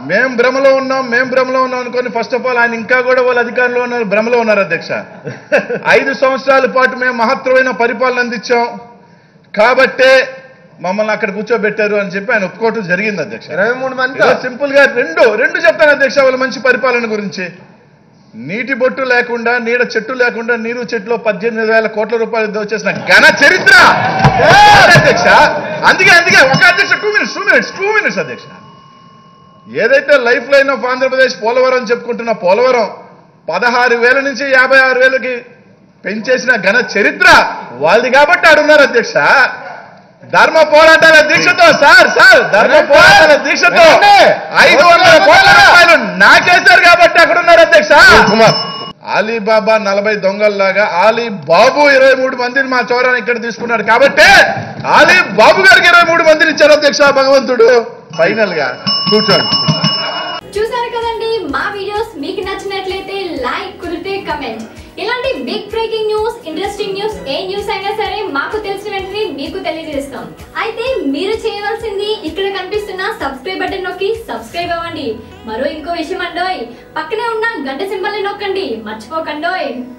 మేం భ్రమలో ఉన్నాం మేం భ్రమలో ఉన్నాం అనుకొని ఫస్ట్ ఆఫ్ ఆల్ ఆయన ఇంకా కూడా వాళ్ళ అధికారంలో ఉన్నారు భ్రమలో ఉన్నారు అధ్యక్ష ఐదు సంవత్సరాల పాటు మేము మహత్తరమైన పరిపాలన అందించాం కాబట్టే మమ్మల్ని అక్కడ కూర్చోబెట్టారు అని చెప్పి ఆయన ఒప్పుకోవటం జరిగింది అధ్యక్ష ఇరవై మూడు మంది ఏదో సింపుల్ గా రెండు రెండు చెప్తాను అధ్యక్ష వాళ్ళ మంచి పరిపాలన గురించి నీటి బొట్టు లేకుండా నీడ చెట్టు లేకుండా నీరు చెట్టులో పద్దెనిమిది వేల కోట్ల రూపాయలు దోచేసిన ఘన చరిత్ర అధ్యక్ష అందుకే అందుకే ఒక అధ్యక్ష two minutes two minutes two minutes అధ్యక్ష ఏదైతే life line of Andhra Pradesh Polavaram అని చెప్పుకుంటున్న పోలవరం పదహారు వేల నుంచి యాభై ఆరు వేలకి పెంచేసిన ఘన చరిత్ర వాళ్ళది కాబట్టి ఆడున్నారు అధ్యక్ష ధర్మ పోరాటాల దీక్షతో సార్ సార్ ధర్మ పోరాటాల దీక్షతో ఐదు వందల కోట్ల రూపాయలు నాకేశారు కాబట్టి అక్కడ ఉన్నారు అధ్యక్ష కుమార్ అలీబాబా నలభై దొంగల్లాగా ఆలీ బాబు ఇరవై మూడు మందిని మా చౌరాన్ని ఇక్కడ తీసుకున్నాడు కాబట్టి ఆలీ బాబు గారికి ఇరవై మూడు మందిని ఇచ్చారు అధ్యక్ష భగవంతుడు ఫైనల్ గా కూర్చోండి చూసారు కదండి మా వీడియోస్ మీకు నచ్చినట్లయితే లైక్ కుదిరితే కమెంట్ ఇలాంటి big breaking news interesting news ఏ న్యూస్ అయినా సరే మాకు తెలిసిన వెంటనే మీకు తెలియజేస్తాం అయితే మీరు చేయవలసింది ఇక్కడ కనిపిస్తున్న సబ్స్క్రైబ్ బటన్ నొక్కి సబ్స్క్రైబ్ అవ్వండి మరో ఇంకో విషయం అండోయ్ పక్కనే ఉన్న గంట సింబల్ నొక్కండి మర్చిపోకండోయ్